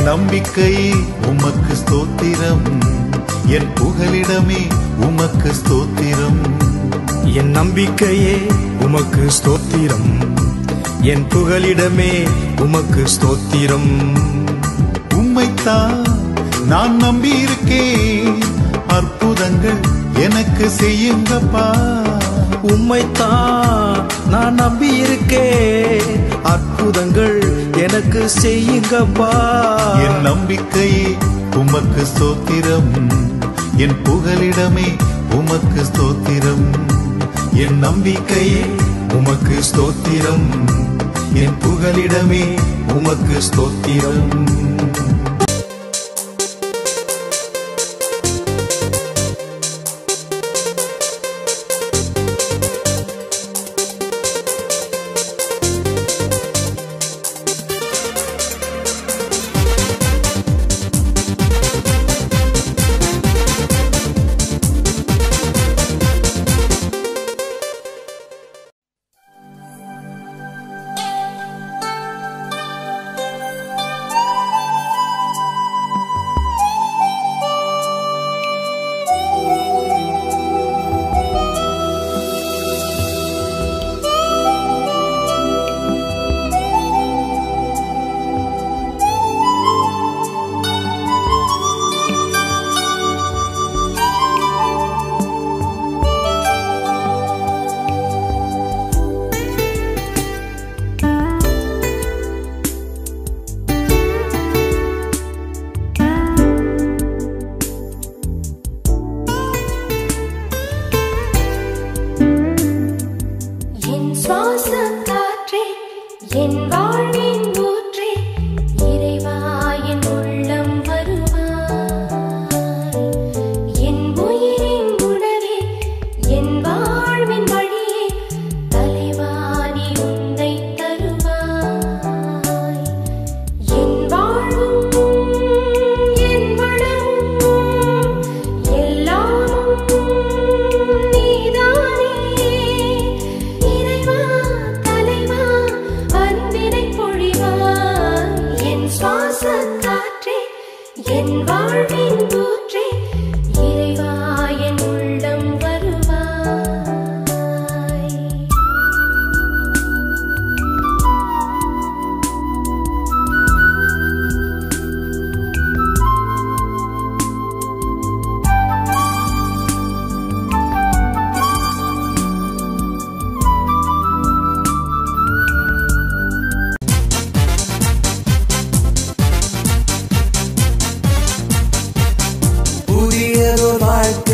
நம்பிக்கை உமக்கு ஸ்தோத்திரம் என் புகலிடமே உமக்கு ஸ்தோத்திரம் என் நம்பிக்கையே உமக்கு ஸ்தோத்திரம் என் புகலிடமே உமக்கு ஸ்தோத்திரம் உம்மைத்தான் நான் நம்பி இருக்கேன் அற்புதங்கள் எனக்கு செய்யுங்கப்பா உம்மைத்தான் நான் நம்பி இருக்கேன் அற்புதங்கள் எனக்கு செய்யுங்கப்பா என் நம்பிக்கையே உமக்கு ஸ்தோத்திரம் என் புகலிடமே உமக்கு ஸ்தோத்திரம் என் நம்பிக்கையே உமக்கு ஸ்தோத்திரம் என் புகலிடமே உமக்கு ஸ்தோத்திரம் என் சுவாச காற்றே என் வாழ்வின் ஊற்றே இறைவா என் உள்ளம் வருவாய் என் உயிரின் உணவே என் வாழ்வின் வழியே தலைவா நீ உன்னை தருவாய் என் வாழ்வும் என் வளமும் எல்லாமும் நீதானே இறைவா தலைவா அன்பினை பொழிவாய் என் சுவாச காற்றே என் வாழ்வின் ஊற்றே இறைவா என் உள்ளம் வருவாய் புதியதொரு வாழ்க்கை